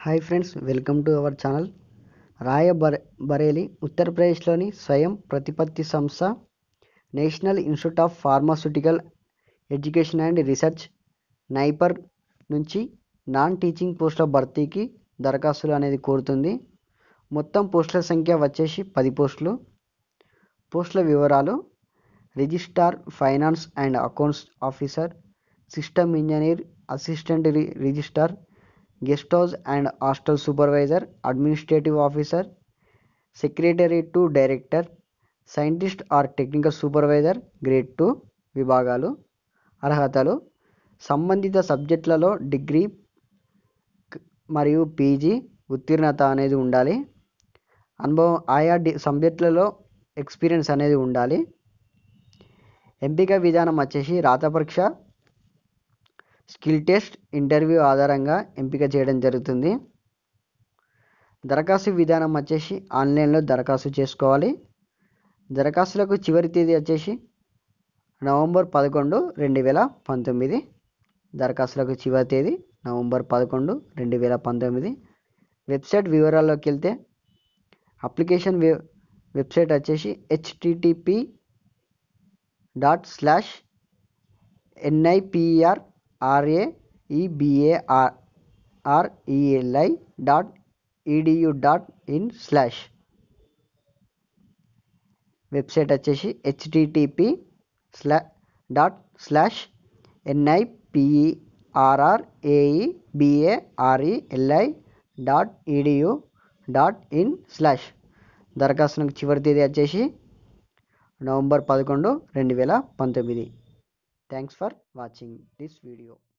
hi friends welcome to our channel Rae Bar Bareli ఉత్తరప్రదేశ్లోని స్వయం ప్రతిపత్తి సంస్థ national institute of pharmaceutical education and research NIPER నుంచి నాన్ టీచింగ్ పోస్టుల భర్తీకి దరఖాస్తులు అనేది కోరుతుంది మొత్తం పోస్టుల సంఖ్య వచ్చేసి పది పోస్టులు పోస్టుల వివరాలు registrar finance and accounts officer system engineer assistant రి registrar guest house and hostel supervisor administrative officer secretary to director scientist or technical supervisor grade two విభాగాలు అర్హతలు సంబంధిత సబ్జెక్టులలో డిగ్రీ మరియు పీజీ ఉత్తీర్ణత అనేది ఉండాలి అనుభవం ఆయా డి సబ్జెక్టులలో ఎక్స్పీరియన్స్ అనేది ఉండాలి ఎంపిక విధానం వచ్చేసి రాత పరీక్ష స్కిల్ టెస్ట్ ఇంటర్వ్యూ ఆధారంగా ఎంపిక చేయడం జరుగుతుంది దరఖాస్తు విధానం వచ్చేసి ఆన్లైన్లో దరఖాస్తు చేసుకోవాలి దరఖాస్తులకు చివరి తేదీ వచ్చేసి నవంబర్ పదకొండు రెండు వేల పంతొమ్మిది దరఖాస్తులకు చివరి తేదీ నవంబర్ పదకొండు రెండు వేల పంతొమ్మిది వెబ్సైట్ వివరాల్లోకి వెళ్తే అప్లికేషన్ వెబ్సైట్ వచ్చేసి HTTP dot slash NIPR RAEBAR RELI dot EDU dot in slash website వచ్చేసి హెచ్టిటిపి స్లా dot slash NIPERRAEBARELI dot EDU dot in slash దరఖాస్తులకు చివరి తేదీ వచ్చేసి నవంబర్ పదకొండు రెండు వేల పంతొమ్మిది thanks for watching this video